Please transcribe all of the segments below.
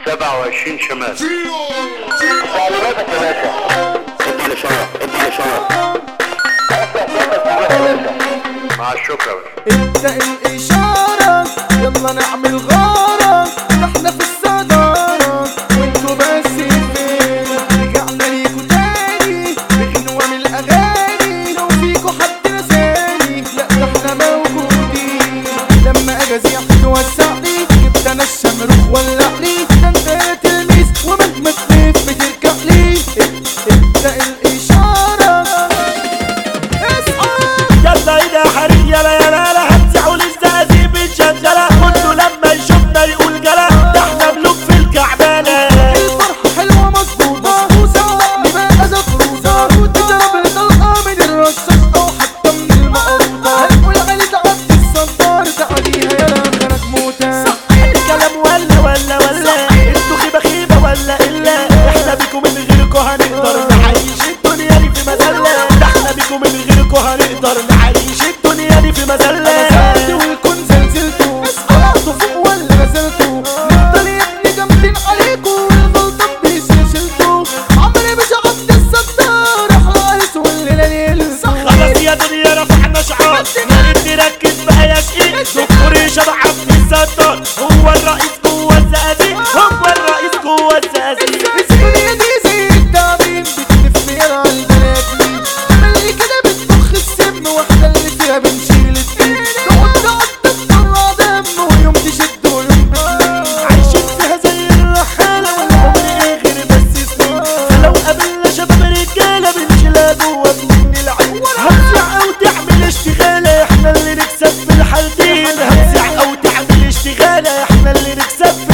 27 شمال تعليماتك يا باشا ادي الاشاره ادي الاشاره مع الشكر يا باشا انت الاشارة يلا نعمل غارة احنا في الصدارة وانتوا بس فين رجعنا ليكوا تاني بغنوة من الاغاني لو فيكوا حد نساني لا ده احنا موجودين لما اجازي احد وسعني جبت انا الشمروخ ولعني ده انت يا تلميذ ومهما تلف بترجع لي انت الاشارة اصحى يلا ايدها حريق يلا يلا يلا هتزعوا للزقازيق بالجندلة كله لما يشوفنا يقول جلا ده احنا ملوك في الكعبانة الفرحة حلوة مظبوطة وسعدني بقى زفروزة تضرب الطلقة من الرصاص أو حتى من المقروطة هنقول علي تعدي الصدار تعاليها يا غيرك موتة الكلام ولا ولا ولا انتوا خيبة خيبة ولا إلا احنا بيكم من غيركم هنقدر نعيش الدنيا دي في مذلة ده احنا بيكم من غيركم هنقدر نعيش الدنيا دي في مذلة سعدت والكون زلزلتوا طلعتوا فوق ولا نزلتوا نفضل يا ابني جامدين عليكوا والغلطة بيسلسلتوا عمري مش عبد الستار حارس والليلة ليل خلاص يا دنيا رفعنا شعار يا ريت نركز بقى يا شقيق دكتور شبع عبد الستار هو الرئيس جوه الزقازيق هو الرئيس جوه الزقازيق الدنيا دي زي التعبين بتلف يا البنات مين اللي كده بتضخ السم واحدة اللي فيها بنشيل الدين تقعد تقعد تطلع دم ويوم تشد ويوم بتلين عايشين فيها زي الرحالة والعمر ايه غير بس سنين فلو قابلنا شباب رجالة بنشيلها جوه من العين هتسع او تعمل اشتغالة احنا اللي نكسب في الحالتين هتسع او تعمل اشتغالة احنا اللي نكسب في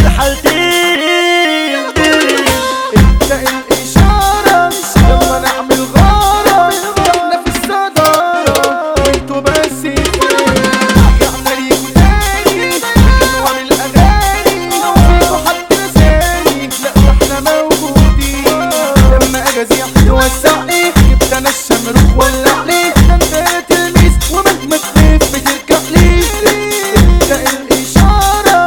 الحالتين انت الاشارة يلا نعمل غارة احنا في الصدارة وانتوا بس فين رجعنا ليكوا تاني حلوة من الاغاني لو فيكوا حد نساني لا ده احنا موجودين لما اجازي احد وسعني جبت انا الشمروخ ولعني ده انت يا تلميذ ومهما تلف بترجع لي انت الاشارة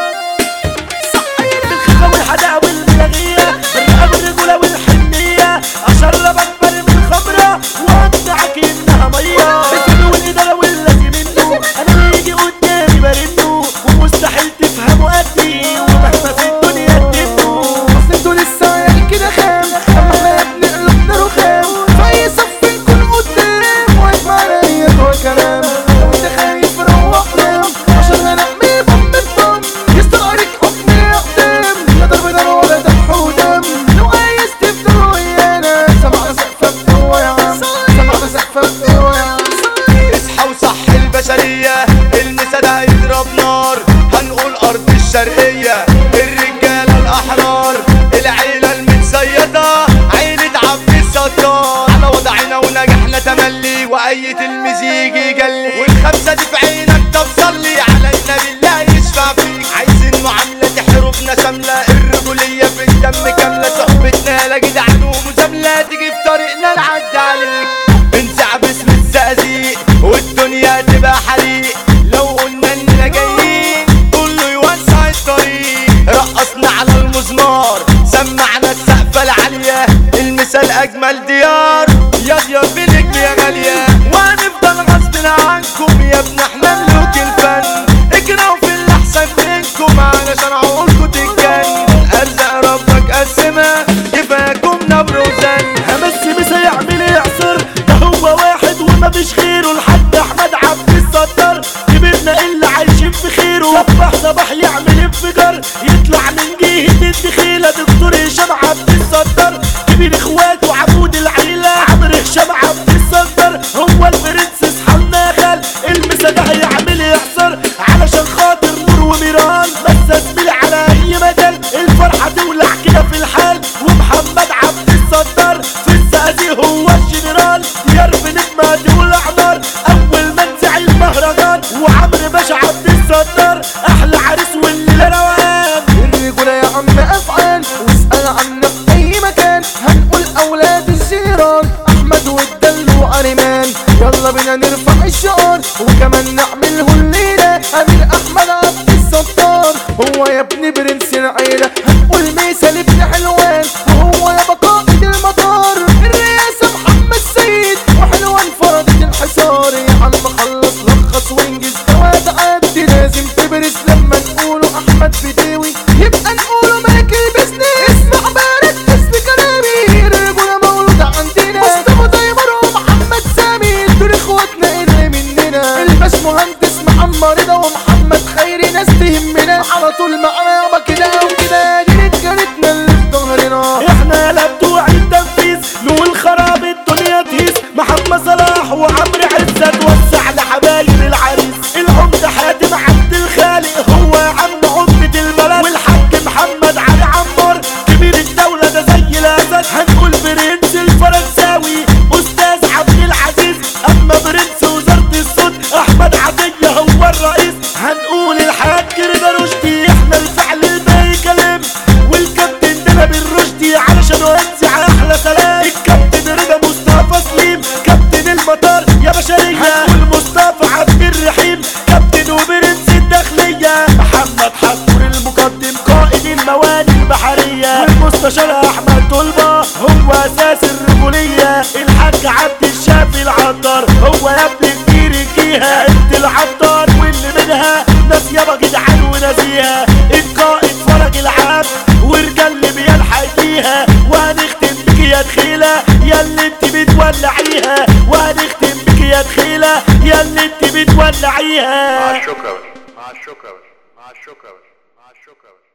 بالخفة والحداقة والملاغية الرقاب الرجولة والحنية أشرب أكبر من خمرة وأقنعك إنها مية الفيلم والإدارة والذي منه أنا اللي يجي قدامي برنه ومستحيل تفهموا قدي ومهما في الدنيا تدنوا اصل انتوا لسه عيال كده خام اما احنا يا ابني قلوبنا رخام في اي صف نكون قدام واسمع رايق وكلام لو انت خايف روح نام عشان هنعمل بوم بوم يستعرك حكم الاقدام لا ضرب نار ولا ذبح ودم لو عايز تفضل ويانا سمعنا سقفة بقوة يا عم سمعنا سقفة بقوة يا عم اصحى وصح البشرية المسا ده هيضرب نار هنقول أرض الشرقية الرجالة الأحرار العيلة المتسيطة عيلة عبد الستار على وضعنا ونجحنا تملي وأي تلميذ يجي يجلي والخمسة دي في عينك طب صلي على النبي الله يشفع فيك عايزين معاملة تحربنا شاملة الرجولية في الدم كاملة صحبتنا لا جدعان ومزاملة تيجي في طريقنا نعدي عليك بنزع باسم الزقازيق والدنيا تبقى حريق لو قلنا اننا جايين كله يوسع الطريق رقصنا على المزمار سمعنا السقفة العالية المثال اجمل ديار يا ديار بنجم يا غالية وهنفضل غصب عنكم يا ابن احنا ملوك الفن اجروا في اللي احسن منكم علشان عقولكم تتجن ارزق ربك قسمها كفاكم نبر وزن همس مسا يعمل يعصر ده هو واحد وما فيش غيره لحد احمد عبد الستار كبرنا اللي عايشين في خيره صباح صباح يعمل انفجار يطلع من جهة الدخيلة دكتور هشام عبد الستار كبير اخواته عمود العيلة عمرو هشام عبد الستار هو البرنسس حنا خال المسا ده هيعمل يعصر علشان خاطر نور وميران بس زميلي على اي مجال الفرحة تولع كده في الحال ومحمد عبد الستار في الزقازيق هو الجنرال ديار بنجمة تولع نار اول ما نزع المهرجان وعمرو باشا عبد الستار احلى عريس والليلة روقان الرجولة يا عم افعال واسأل عنا في اي مكان هنقول اولاد الجيران احمد والدل واريمان يلا بينا نرفع الشعار وكمان نعمله الليلة امير احمد عبد الستار هو يا ابن برنس العيلة هنقول يبقى نقوله ملك البزنس اسمع بارد في كلامي الرجولة مولودة عندنا مصطفى تيمور ومحمد سامي دول اخواتنا اللي مننا الباش مهندس محمد رضا ومحمد خيري ناس تهمنا على طول معانا يابا كده وكده دي رجالتنا اللي في ظهرنا احنا لا بتوع التنفيذ نقول خراب الدنيا تهيس محمد صلاح وعمرو عزت وسع لحبايب العريس العمدة حاتم عبد الخالق هو عم عمدة البلد والحاج محمد علي عمار كبير الدولة ده زي الاسد هنقول برنس الفرنساوي استاذ عبد العزيز اما برنس وزارة الصوت احمد عطية هو الرئيس هنقول الحاج رضا رشدي احنا الفعل الباقي كلام والكابتن دلب الرشدي علشان وزع احلى سلام الكابتن رضا مصطفى سليم كابتن المطار يا بشرية هنقول مصطفى عبد الرحيم كابتن وبرنس الداخلية محمد حفور المقدم قائد المواني البحرية والمستشار احمد طلبة هو اساس الرجولية الحاج عبد الشافي العطار هو يا ابن كبير الجيهة انت العطار واللي منها ناس يابا جدعان ونزيهة القائد فرج العام ورجال ليبيا الحقيقة وهنختم بك يا دخيلة يا اللي انت بتولعيها وهنختم بك يا دخيلة يا اللي انت بتولعيها مع الشكر مع الشكر مع الشكر مع الشكر